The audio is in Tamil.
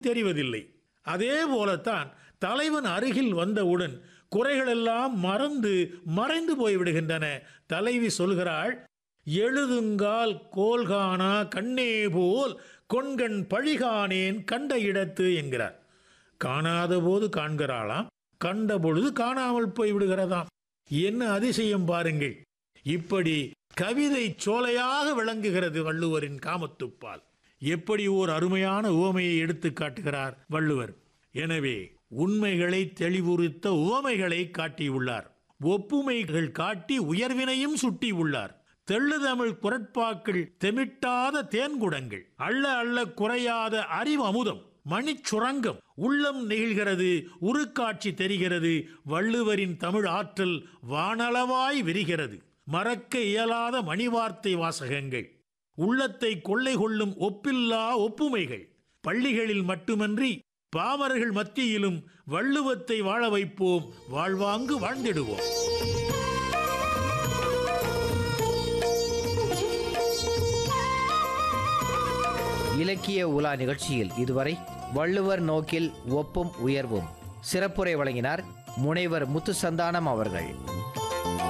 தெரிவதில்லை அதே போலத்தான் தலைவன் அருகில் வந்தவுடன் குறைகளெல்லாம் மறந்து மறைந்து போய்விடுகின்றன தலைவி சொல்கிறாள் எழுதுங்கால் கோல்கானா கண்ணே போல் கொண்கண் பழிகானேன் கண்ட இடத்து என்கிறார் காணாத போது காண்கிறாளாம் கண்ட பொழுது காணாமல் போய் விடுகிறதாம் என்ன அதிசயம் பாருங்கள் இப்படி கவிதை சோலையாக விளங்குகிறது வள்ளுவரின் காமத்துப்பால் எப்படி ஓர் அருமையான உவமையை எடுத்து காட்டுகிறார் வள்ளுவர் எனவே உண்மைகளை தெளிவுறுத்த உவமைகளை காட்டியுள்ளார் ஒப்புமைகள் காட்டி உயர்வினையும் சுட்டி உள்ளார் தெள்ளுதமிழ் குரட்பாக்கள் தெமிட்டாத தேன்குடங்கள் அள்ள அள்ள குறையாத அறிவு அமுதம் மணிச்சுரங்கம் உள்ளம் நெகிழ்கிறது உருக்காட்சி தெரிகிறது வள்ளுவரின் தமிழ் ஆற்றல் வானளவாய் விரிகிறது மறக்க இயலாத மணிவார்த்தை வாசகங்கள் உள்ளத்தை கொள்ளை கொள்ளும் ஒப்பில்லா ஒப்புமைகள் பள்ளிகளில் மட்டுமன்றி பாமரர்கள் மத்தியிலும் வள்ளுவத்தை வாழ வைப்போம் வாழ்வாங்கு வாழ்ந்திடுவோம் இலக்கிய உலா நிகழ்ச்சியில் இதுவரை வள்ளுவர் நோக்கில் ஒப்பும் உயர்வும் சிறப்புரை வழங்கினார் முனைவர் முத்துசந்தானம் அவர்கள்